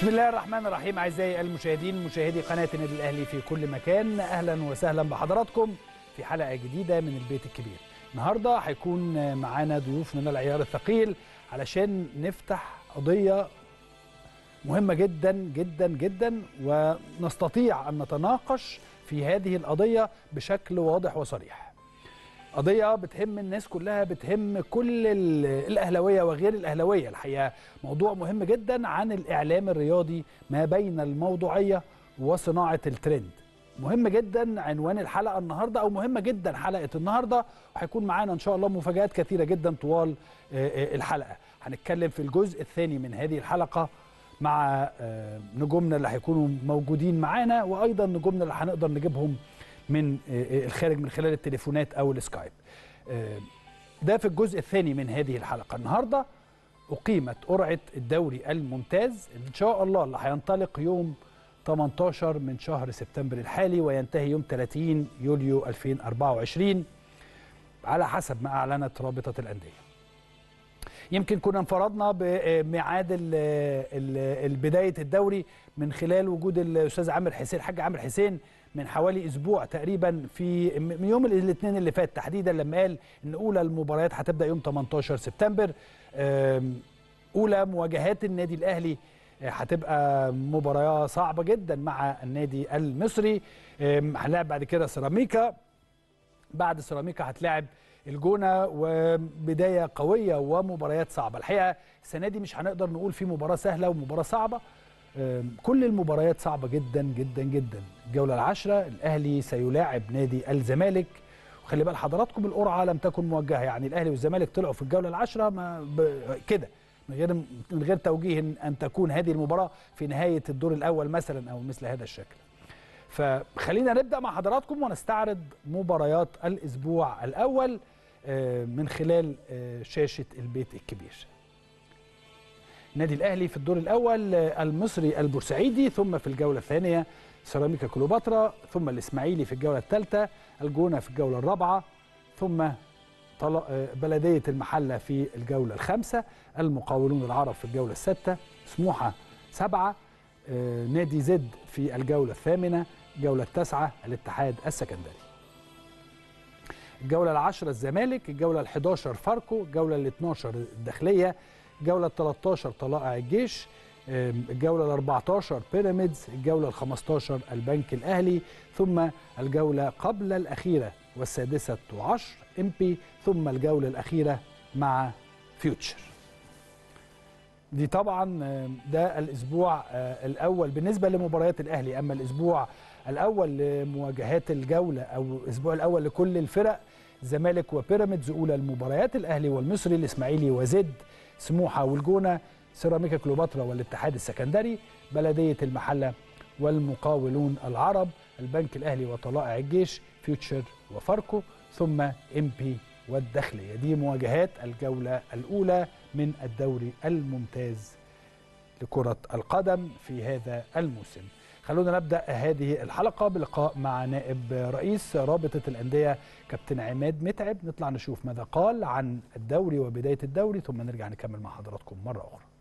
بسم الله الرحمن الرحيم اعزائي المشاهدين مشاهدي قناه النادي الاهلي في كل مكان اهلا وسهلا بحضراتكم في حلقه جديده من البيت الكبير النهارده هيكون معانا ضيوف من العيار الثقيل علشان نفتح قضيه مهمه جدا جدا جدا ونستطيع ان نتناقش في هذه القضيه بشكل واضح وصريح قضيه بتهم الناس كلها بتهم كل الاهلاويه وغير الاهلاويه الحقيقه موضوع مهم جدا عن الاعلام الرياضي ما بين الموضوعيه وصناعه الترند مهم جدا عنوان الحلقه النهارده او مهمه جدا حلقه النهارده وهيكون معانا ان شاء الله مفاجات كثيره جدا طوال الحلقه هنتكلم في الجزء الثاني من هذه الحلقه مع نجومنا اللي هيكونوا موجودين معانا وايضا نجومنا اللي هنقدر نجيبهم من الخارج من خلال التليفونات او السكايب ده في الجزء الثاني من هذه الحلقه النهارده اقيمت قرعه الدوري الممتاز ان شاء الله اللي هينطلق يوم 18 من شهر سبتمبر الحالي وينتهي يوم 30 يوليو 2024 على حسب ما اعلنت رابطه الانديه يمكن كنا انفردنا بميعاد بدايه الدوري من خلال وجود الاستاذ عامر حسين الحاج عامر حسين من حوالي اسبوع تقريبا في من يوم الاثنين اللي فات تحديدا لما قال ان اولى المباريات هتبدا يوم 18 سبتمبر اولى مواجهات النادي الاهلي هتبقى مباراه صعبه جدا مع النادي المصري هنلعب بعد كده سيراميكا بعد سيراميكا هتلاعب الجونه وبدايه قويه ومباريات صعبه الحقيقه السنه دي مش هنقدر نقول في مباراه سهله ومباراه صعبه كل المباريات صعبه جدا جدا جدا الجوله العاشره الاهلي سيلاعب نادي الزمالك وخلي بال حضراتكم القرعه لم تكن موجهه يعني الاهلي والزمالك طلعوا في الجوله العاشره ما كده من غير من غير توجيه ان تكون هذه المباراه في نهايه الدور الاول مثلا او مثل هذا الشكل فخلينا نبدا مع حضراتكم ونستعرض مباريات الاسبوع الاول من خلال شاشه البيت الكبير النادي الاهلي في الدور الاول المصري البورسعيدي ثم في الجوله الثانيه سيراميكا كليوباترا ثم الاسماعيلي في الجوله الثالثه الجونه في الجوله الرابعه ثم بلديه المحله في الجوله الخامسه المقاولون العرب في الجوله السادسه سموحه سبعه نادي زد في الجوله الثامنه الجوله التاسعه الاتحاد السكندري الجوله العاشره الزمالك الجوله ال11 فاركو الجوله ال12 الداخليه الجوله ال13 طلائع الجيش الجوله ال14 بيراميدز الجوله ال15 البنك الاهلي ثم الجوله قبل الاخيره والسادسه عشر امبي ثم الجوله الاخيره مع فيوتشر دي طبعا ده الاسبوع الاول بالنسبه لمباريات الاهلي اما الاسبوع الاول لمواجهات الجوله او الاسبوع الاول لكل الفرق زمالك وبيراميدز اولى المباريات الاهلي والمصري الاسماعيلي وزد سموحه والجونه سيراميكا كليوباترا والاتحاد السكندري بلديه المحله والمقاولون العرب البنك الاهلي وطلائع الجيش فيوتشر وفاركو ثم ام بي والداخليه دي مواجهات الجوله الاولى من الدوري الممتاز لكره القدم في هذا الموسم خلونا نبدا هذه الحلقه بلقاء مع نائب رئيس رابطه الانديه كابتن عماد متعب نطلع نشوف ماذا قال عن الدوري وبدايه الدوري ثم نرجع نكمل مع حضراتكم مره اخرى